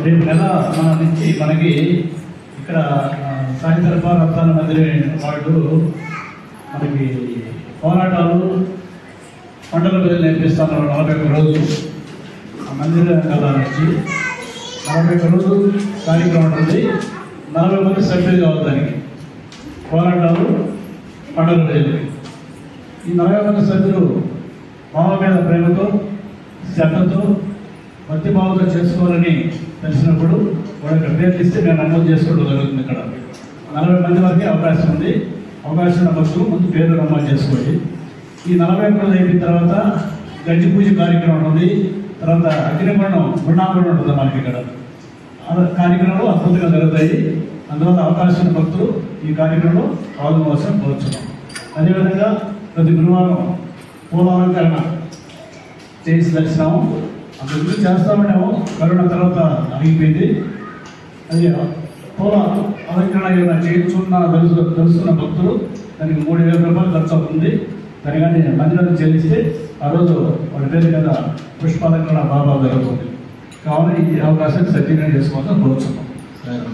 రేపు నెల మన నుంచి మనకి ఇక్కడ ఆ, సాయి దర్బార్ రత్నాల మందిరం వాళ్ళు మనకి పోరాటాలు పండుగ రోజులు నేర్పిస్తాను నలభై ఒక్క రోజు ఆ మందిరం కదా నుంచి నలభై ఒక్క రోజు కార్యక్రమం ఉంటుంది నలభై మంది సభ్యులు కావాలి దానికి పోరాటాలు పండుగ రోజులు ఈ నలభై మంది సభ్యులు మామ మీద ప్రేమతో శ్రద్ధతో భక్తి భావంతో చేసుకోవాలని తెలిసినప్పుడు వాళ్ళ యొక్క పేర్లు ఇస్తే నేను నమోదు చేసుకోవడం జరుగుతుంది ఇక్కడ నలభై మంది వరకే అవకాశం ఉంది అవకాశం ఉన్న భక్తులు ముందు పేర్లు నమోదు చేసుకోండి ఈ నలభై ఒక్క రోజు అయిపోయిన తర్వాత గడ్డి పూజ కార్యక్రమం ఉంది తర్వాత అగ్నిమరణం గుణామరణం ఉంటుంది మనకి ఇక్కడ ఆ కార్యక్రమాలు అద్భుతంగా జరుగుతాయి అందువల్ల అవకాశం ఉన్న భక్తులు ఈ కార్యక్రమంలో పాల్గొనవలసిన కోరుచున్నాం అదేవిధంగా ప్రతి గురువారం పూలాలంకరణ చేసి దర్శనము అంత ముందు చేస్తామనేమో కరోనా తర్వాత ఆగిపోయింది అది పూల అలంకరణ ఏమైనా చేయించుకున్న తెలుసు తెలుసుకున్న భక్తులు దానికి మూడు వేల రూపాయలు ఖర్చు అవుతుంది దాని కానీ మందిరానికి చెల్లిస్తే ఆ రోజు వాళ్ళ పేరు మీద పుష్పాలంకరణ బాబా జరుగుతుంది కావున ఈ అవకాశాన్ని సద్వినియోగం చేసుకోవాలని కోరుచున్నాం